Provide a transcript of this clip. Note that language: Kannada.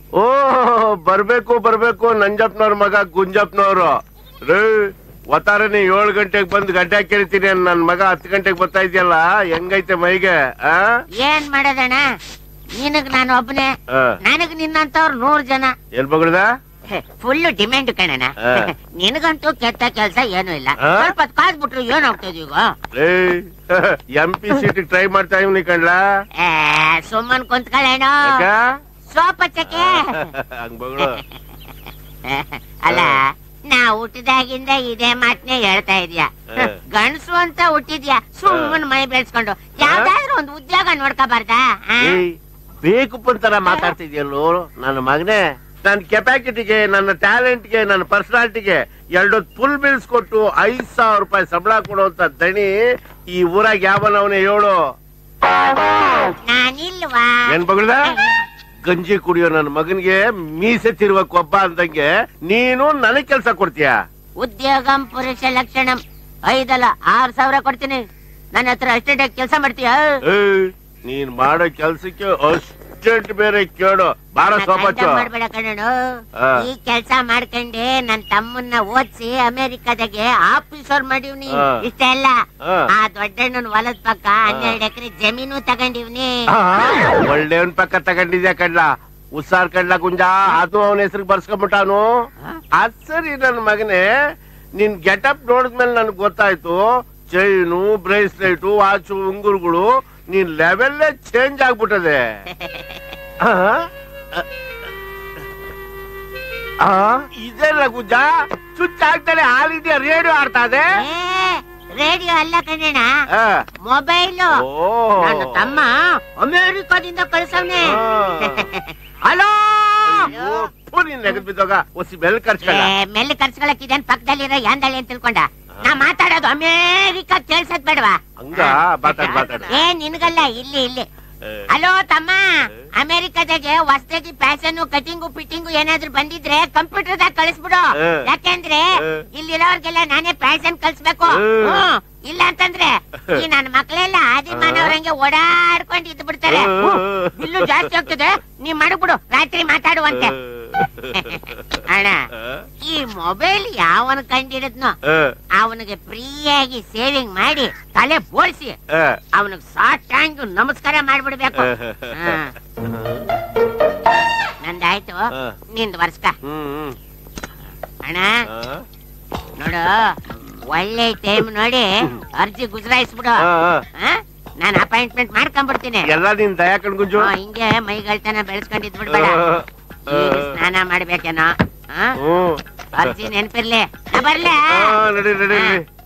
ಓ ಬರ್ಬೇಕು ಬರ್ಬೇಕು ನಂಜಪ್ಪನವ್ರ ಮಗ ಗುಂಜಪ್ಪನವ್ರು ರೇ ಒತ್ತಾರನೆ ಏಳು ಗಂಟೆಗೆ ಬಂದು ಗಡ್ಡೆ ಕೇಳ್ತೀನಿ ನನ್ ಮಗ ಹತ್ತು ಗಂಟೆಗೆ ಬರ್ತಾ ಇದೆಯಲ್ಲ ಹೆಂಗೈತೆ ಮೈಗೆ ಆ ಏನ್ ಮಾಡೋದಣ್ಣ ನಿನಗ್ ನಾನು ಒಬ್ಬನೇ ಆ, ನನಗ್ ನಿನ್ನಂತವ್ರು ನೂರ್ ಜನ ಎಲ್ ಬಗ್ಳದ ಫುಲ್ ಡಿಮ್ಯಾಂಡ್ ಕಣಣ್ಣ ಆ. ನಿನಗಂತೂ ಕೆಟ್ಟ ಕೆಲ್ಸ ಏನೂ ಇಲ್ಲ ಆ? ಸ್ವಲ್ಪ ಹೊತ್ತು ಕಾದ್ಬಿಟ್ರು ಏನ್ ಹೋಗ್ತದೆ ಈಗ ರೇ ಎಂ ಪಿ ಸೀಟ್ ಟ್ರೈ ಮಾಡ್ತಾ ಇವ್ನಿ ಕಣ್ಲಾ ಏ, ಸುಮ್ಮನ್ ಕುಂತ್ಕೊಳ್ಳೇಣ ಯಾಕ? ಸೋಪ್ ಹಚ್ಚಕ್ಕೆ ಹಂಗ್ ಬಗಳು ಅಲ್ಲ ನಾ ಹುಟ್ಟಿದಾಗಿಂದ ಇದೇ ಮಾತನ್ನೇ ಹೇಳ್ತಾ ಇದೀಯ ಆ. ಗಂಡಸು ಅಂತ ಹುಟ್ಟಿದ್ಯಾ ಸುಮ್ಮನ್ ಮೈ ಬೆಳೆಸ್ಕೊಂಡು ಯಾವ್ದಾದ್ರು ಒಂದು ಉದ್ಯೋಗ ನೋಡ್ಕೋಬಾರ್ದಾ ಆ? ಏಯ್, ಬೇಕು ಪಂತರ ಮಾತಾಡ್ತಿದ್ಯಲ್ಲೋ ನನ್ನ ಮಗನೇ ನನ್ನ ಕೆಪಾಸಿಟಿಗೆ ನನ್ನ ಟ್ಯಾಲೆಂಟ್ಗೆ ನನ್ನ ಪರ್ಸನಾಲಿಟಿಗೆ ಎರಡು ಫುಲ್ ಬಿಲ್ಸ್ ಕೊಟ್ಟು ಐದ್ ಸಾವಿರ ರೂಪಾಯಿ ಸಂಬಳ ಕೊಡುವಂತ ದಣಿ ಈ ಊರಾಗ ಯಾವನವನೇ ಹೇಳು ನಾನಿಲ್ವಾ ಏನ್ ಬಗಳದ ಗಂಜಿ ಕುಡಿಯೋ ನನ್ನ ಮಗನಿಗೆ ಮೀಸೆ ತಿರುವ ಕೊಬ್ಬ ಅಂದಂಗೆ ನೀನು ನನಗ್ ಕೆಲ್ಸ ಕೊಡ್ತೀಯ ಉದ್ಯೋಗಂ ಪುರುಷ ಲಕ್ಷಣಂ ಐದಲ್ಲ ಆರ್ ಸಾವಿರ ಕೊಡ್ತೀನಿ ನನ್ನ ಹತ್ರ ಅಷ್ಟೇ ಕೆಲಸ ಮಾಡ್ತೀಯ ಏಯ್, ನೀನ್ ಮಾಡೋ ಕೆಲ್ಸಕ್ಕೆ ಅಷ್ಟೆಂಟ್ ಬೇರೆ ಕೇಳು ಬಾರ ಸೋಪಚ್ಚು ಮಾಡ್ಬೇಡ ಕಣನು ಆ. ಈ ಕೆಲ್ಸ ಮಾಡ್ಕೊಂಡೆ ನನ್ ತಮ್ಮನ್ನ ಓದ್ಸಿ ಅಮೆರಿಕದಾಗೆ ಆಫೀಸರ್ ಮಾಡಿವ್ನಿ ಆ. ಇಷ್ಟೆಲ್ಲ ಆ. ಆ ದೊಡ್ಡಣ್ಣನ್ ಹೊಲದ ಪಕ್ಕ ಹನ್ನೆರಡು ಎಕರೆ ಜಮೀನು ತಗೊಂಡಿವ್ನಿ ಒಳ್ಳೆಯವನ್ ಪಕ್ಕ ತಗೊಂಡಿದ್ಯಾ ಕಡ್ಲ ಉಸಾರ್ ಕಡ್ಲ ಗುಂಜ ಅದು ಅವನ ಹೆಸರಿಗೆ ಬರ್ಸ್ಕೊಂಡ್ಬಿಟ್ಟಾನು ಅದ್ ಸರಿ ನನ್ ಮಗನೇ ನಿನ್ ಗೆಟಪ್ ನೋಡಿದ್ಮೇಲೆ ನನ್ಗೆ ಗೊತ್ತಾಯ್ತು ಚೈನು ಬ್ರೇಸ್ಲೆಟ್ ವಾಚು ಉಂಗುರುಗಳು ನೀನ್ ಲೆವೆಲ್ಲೇ ಚೇಂಜ್ ಆಗ್ಬಿಟ್ಟದೆ ಆ? ಆ? ಇದೆಲ್ಲ ಗುಂಜ ಚುಚ್ಚ ಆಗ್ತಾನೆ ಹಾಲಿದ್ಯಾ ರೇಡಿಯೋ ಆಡ್ತಾ ಇದೆ ರೇಡಿಯೋ ಅಲ್ಲ ಕಣಣ್ಣ ಆ. ಮೊಬೈಲು ಓ ನನ್ನ ತಮ್ಮ ಅಮೆರಿಕದಿಂದ ಕಳ್ಸವ್ನೆ ಹಲೋ ನೀನ್ ನೆಗದ್ ಬಿದ್ದೋಗ ಒಸಿ ಬೆಲ್ ಖರ್ಚ್ಕೊಳ್ಳ ಮೆಲ್ಲಿ ಕರ್ಸ್ಕೊಳಕ್ ಇದೇನ್ ಪಕ್ಕದಲ್ಲಿರೋ ಯಾಂದಳಿ ಅಂತ ತಿಳ್ಕೊಂಡ ನಾ ಮಾತಾಡೋದು ಅಮೇರಿಕ ಕೇಳ್ಸದ್ ಬೇಡವಾ ಹಂಗ ಮಾತಾಡ್ ಮಾತಾಡ ಏ ನಿನ್ಗಲ್ಲ ಇಲ್ಲಿ ಇಲ್ಲಿ ಹಲೋ ತಮ್ಮ ಅಮೆರಿಕದಾಗೆ ಹೊಸದಾಗಿ ಫ್ಯಾಷನ್ ಕಟಿಂಗು ಫಿಟ್ಟಿಂಗು ಏನಾದ್ರು ಬಂದಿದ್ರೆ ಕಂಪ್ಯೂಟರ್ ದಾಗ ಕಳಿಸ್ಬಿಡು ಏ. ಯಾಕೆಂದ್ರೆ ಏ. ಇಲ್ಲಿರೋರ್ಗೆಲ್ಲ ನಾನೇ ಫ್ಯಾಷನ್ ಕಲ್ಸ್ಬೇಕು ಏ. ಹ್ಮ್. ಇಲ್ಲ ಅಂತಂದ್ರೆ ಈ ನನ್ನ ಮಕ್ಕಳೆಲ್ಲ ಆದಿ ಮಾನವರಂಗೆ ಓಡಾಡ್ಕೊಂಡು ಇದ್ದು ಬಿಡ್ತಾರೆ ಏ. ಹ್ಮ್. ಬಿಲ್ಲು ಜಾಸ್ತಿ ಆಗ್ತದೆ ನೀ ಮಾಡ್ಬಿಡು ರಾತ್ರಿ ಮಾತಾಡುವಂತೆ ಅಣ್ಣ ಈ ಮೊಬೈಲ್ ಯಾವನ್ ಕಂಡಿಡಿದ್ನೋ ಅವನಿಗೆ ಫ್ರೀಯಾಗಿ ಸೇವಿಂಗ್ ಮಾಡಿ ತಲೆ ಬೋಳ್ಸಿ ಅವನಿಗೆ ಸಾಷ್ಟಾಂಗ ನಮಸ್ಕಾರ ಮಾಡ್ಬಿಡ್ಬೇಕು ಹಾ. ನಂದಾಯ್ತು ಹಾ. ನಿಂದ್ ವರ್ಷ ಹ್ಮ್ ಅಣ್ಣ ನೋಡು ಒಳ್ಳೆ ಟೈಮ್ ನೋಡಿ ಅರ್ಜಿ ಗುಜರಾಯಿಸ್ಬಿಡು ನಾನು ಅಪಾಯಿಂಟ್ಮೆಂಟ್ ಮಾಡ್ಕೊಂಡ್ಬಿಡ್ತೀನಿ ಎಲ್ಲ ನಿನ್ ದಯಾ ಕಣ್ಗುಂಜು ಹಾ, ಹಿಂಗೆ ಮೈಗಳ್ತನ ಬೆಳೆಸ್ಕೊಂಡಿದ್ ಬಿಡ್ಬೇಡ ಈಗ ಸ್ನಾನ ಮಾಡ್ಬೇಕೇನೋ ಹಾ? ಹ್ಮ್ ಅರ್ಜಿ ನೆನ್ಪಿರ್ಲಿ ನಾ ಬರ್ಲಾ ಆ, ನಡಿ ನಡಿ ನಡಿ